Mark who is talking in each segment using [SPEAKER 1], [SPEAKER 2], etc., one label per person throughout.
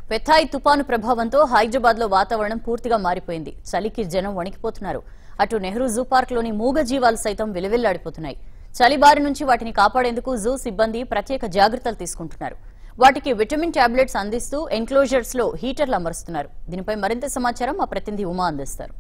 [SPEAKER 1] Phethai తుపాను ప్రభావంతో హైదరాబాద్ లో వాతావరణం పూర్తిగా మారిపోయింది చలికి జనం వణికిపోతున్నారు అటు నెహ్రూ జూ పార్క్ లోని మూగ జీవాలు సైతం విలవిల్లాడిపోతున్నాయి చలి బారి నుంచి వాటిని కాపాడేందుకు జూ సిబ్బంది ప్రత్యేక జాగ్రత్తలు తీసుకుంటున్నారు వాటికి విటమిన్ టాబ్లెట్స్ అందిస్తూ ఎన్క్లోజర్స్ లో హీటర్లు అమరుస్తున్నారు దీనిపై మరింత సమాచారం మా ప్రతినిధి ఉమా అందిస్తారు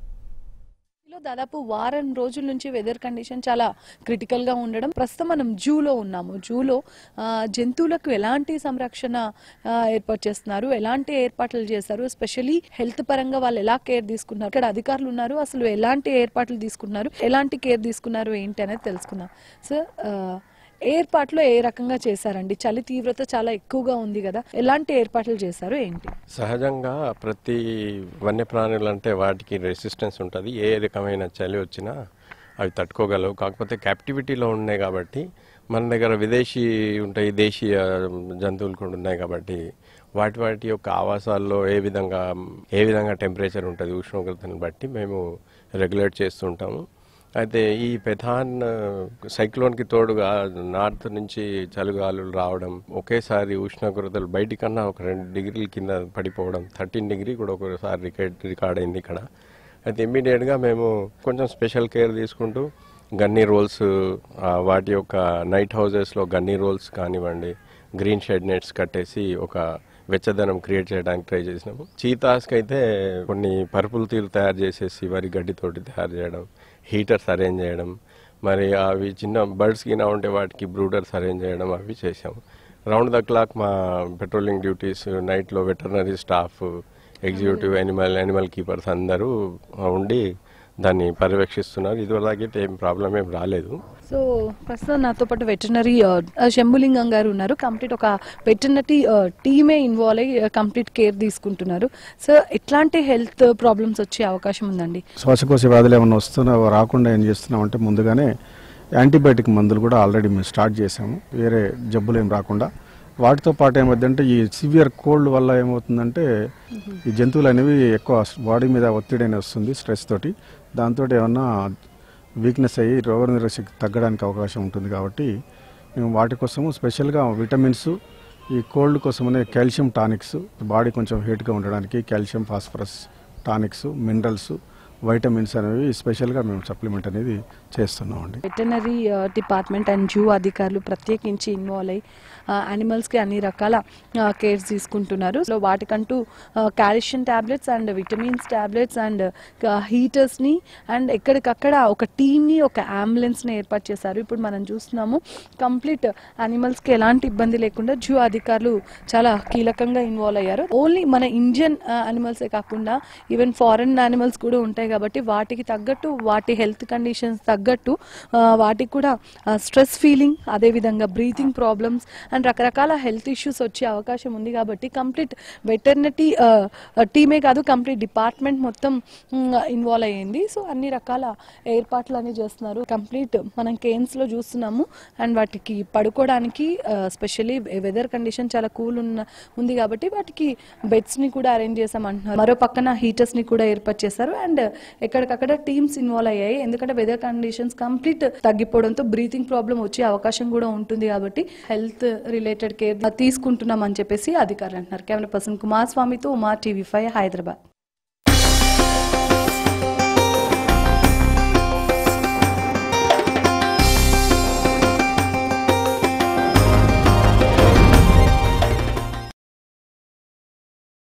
[SPEAKER 2] లో దాదాపు వారం రోజుల నుంచి వెదర్ కండిషన్ చాలా క్రిటికల్ గా ఉండడం ప్రస్తుతం మనం జూలో ఉన్నాము జూలో ఆ, జంతువులకు ఎలాంటి సంరక్షణ ఆ, ఏర్పాటు చేస్తున్నారు ఎలాంటి ఏర్పాట్లు చేస్తారు స్పెషలీ హెల్త్ పరంగా వాళ్ళు ఎలా కేర్ తీసుకున్నారు ఇక్కడ అధికారులు ఉన్నారు అసలు ఎలాంటి ఏర్పాట్లు తీసుకున్నారు ఎలాంటి కేర్ తీసుకున్నారు ఏంటి అనేది తెలుసుకుందాం సార్ ఆ, ఏర్పాట్లు ఏ రకంగా చేశారండి చలి తీవ్రత చాలా ఎక్కువగా ఉంది కదా ఎలాంటి ఏర్పాట్లు చేశారు ఏంటి
[SPEAKER 3] సహజంగా ప్రతి వన్యప్రాణులు అంటే వాటికి రెసిస్టెన్స్ ఉంటుంది ఏ రకమైన చలి వచ్చినా అవి తట్టుకోగలవు కాకపోతే క్యాప్టివిటీలో ఉన్నాయి కాబట్టి మన దగ్గర విదేశీ ఉంటాయి దేశీయ జంతువులు కూడా ఉన్నాయి కాబట్టి వాటి వాటి యొక్క ఆవాసాల్లో ఏ విధంగా ఏ విధంగా టెంపరేచర్ ఉంటుంది ఉష్ణోగ్రతను బట్టి మేము రెగ్యులేట్ చేస్తుంటాము అయితే ఈ పెథాన్ సైక్లోన్కి తోడుగా నార్త్ నుంచి చలిగాలులు రావడం ఒకేసారి ఉష్ణోగ్రతలు బయటికన్నా ఒక రెండు డిగ్రీల కింద పడిపోవడం థర్టీన్ డిగ్రీ కూడా ఒకసారి రికార్డ్ రికార్డ్ అయింది ఇక్కడ అయితే ఇమ్మీడియట్గా మేము కొంచెం స్పెషల్ కేర్ తీసుకుంటూ గన్నీ రోల్స్ ఆ, వాటి యొక్క నైట్ హౌజెస్లో గన్నీ రోల్స్ కానివ్వండి గ్రీన్ షెడ్ నెట్స్ కట్టేసి ఒక వెచ్చదనం క్రియేట్ చేయడానికి ట్రై చేసినాము చీతాస్కి అయితే కొన్ని పరుపులు తీరు తయారు చేసేసి వరి గడ్డితోటి తయారు చేయడం హీటర్స్ అరేంజ్ చేయడం మరి అవి చిన్న బర్డ్స్ గినా ఉంటే వాటికి బ్రూడర్స్ అరేంజ్ చేయడం అవి చేసాము రౌండ్ ద క్లాక్ మా పెట్రోలింగ్ డ్యూటీస్ నైట్లో veterinary staff executive animal animal keepers అందరూ ఉండి దాన్ని పర్యవేక్షిస్తున్నారు ఇదివరకైతే ఏం ప్రాబ్లం ఏం రాలేదు
[SPEAKER 2] సో ప్రస్తుతం నాతో పాటు వెటర్నరీ శంభులింగం గారు ఉన్నారు కంప్లీట్ ఒక వెటర్నరీ టీమే ఇన్వాల్వ్ అయ్యి కంప్లీట్ కేర్ తీసుకుంటున్నారు సో ఎట్లాంటి హెల్త్ ప్రాబ్లమ్స్ వచ్చే అవకాశం ఉందండి
[SPEAKER 4] శ్వాసకోశ వ్యాధులు ఏమైనా వస్తున్నా రాకుండా ఏం చేస్తున్నామంటే ముందుగానే యాంటీబయాటిక్ మందులు కూడా ఆల్రెడీ మేము స్టార్ట్ చేసాము వేరే జబ్బులు ఏం రాకుండా వాటితో పాటు ఏమవుతుందంటే ఈ సివియర్ కోల్డ్ వల్ల ఏమవుతుందంటే ఈ జంతువులు అనేవి ఎక్కువ బాడీ మీద ఒత్తిడి అనేది వస్తుంది స్ట్రెస్ తోటి దాంతో ఏమన్నా వీక్నెస్ అయ్యి రోగనిరోధక శక్తి తగ్గడానికి అవకాశం ఉంటుంది కాబట్టి మేము వాటి కోసము స్పెషల్గా విటమిన్స్ ఈ కోల్డ్ కోసమనే కాల్షియం టానిక్స్ బాడీ కొంచెం హీట్గా ఉండడానికి calcium phosphorus tonics minerals vitamins అనేవి స్పెషల్గా మేము సప్లిమెంట్ అనేది చేస్తున్నామండి
[SPEAKER 2] వెటర్నరీ డిపార్ట్మెంట్ అండ్ జూ అధికారులు ప్రత్యేకించి ఇన్వాల్వ్ అయ్యి యానిమల్స్కి అన్ని రకాల కేర్స్ తీసుకుంటున్నారు సో వాటికంటూ calcium tablets and vitamins tablets and హీటర్స్ని అండ్ ఎక్కడికక్కడ ఒక టీమ్ని ఒక అంబులెన్స్ని ఏర్పాటు చేశారు ఇప్పుడు మనం చూస్తున్నాము కంప్లీట్ యానిమల్స్కి ఎలాంటి ఇబ్బంది లేకుండా జూ అధికారులు చాలా కీలకంగా ఇన్వాల్వ్ అయ్యారు ఓన్లీ మన ఇండియన్ యానిమల్సే కాకుండా ఈవెన్ ఫారెన్ యానిమల్స్ కూడా ఉంటాయి కాబట్టి వాటికి తగ్గట్టు వాటి హెల్త్ కండిషన్స్ తగ్గట్టు ఆ, వాటికి కూడా స్ట్రెస్ ఫీలింగ్ అదేవిధంగా బ్రీతింగ్ ప్రాబ్లమ్స్ అండ్ రకరకాల హెల్త్ ఇష్యూస్ వచ్చే అవకాశం ఉంది కాబట్టి కంప్లీట్ వెటర్నరీ టీమే కాదు కంప్లీట్ డిపార్ట్మెంట్ మొత్తం ఇన్వాల్వ్ అయ్యింది సో అన్ని రకాల ఏర్పాట్లు అనేవి చేస్తున్నారు కంప్లీట్ మనం కేన్స్ లో చూస్తున్నాము అండ్ వాటికి పడుకోవడానికి స్పెషల్లీ వెదర్ కండిషన్ చాలా కూల్ ఉన్న ఉంది కాబట్టి వాటికి బెడ్స్ ని కూడా అరేంజ్ చేసామంటున్నారు మరో పక్కన హీటర్స్ ని కూడా ఏర్పాటు చేశారు అండ్ ఎక్కడికక్కడ టీమ్స్ ఇన్వాల్వ్ అయ్యాయి ఎందుకంటే వెదర్ కండిషన్స్ కంప్లీట్ తగ్గిపోవడంతో బ్రీతింగ్ ప్రాబ్లం వచ్చే అవకాశం కూడా ఉంటుంది కాబట్టి హెల్త్ రిలేటెడ్ కేర్ తీసుకుంటున్నాం అని చెప్పేసి అధికారులు అంటున్నారు కెమెరా పర్సన్ కుమార్ స్వామితో ఉమా టీవీ ఫైవ్ హైదరాబాద్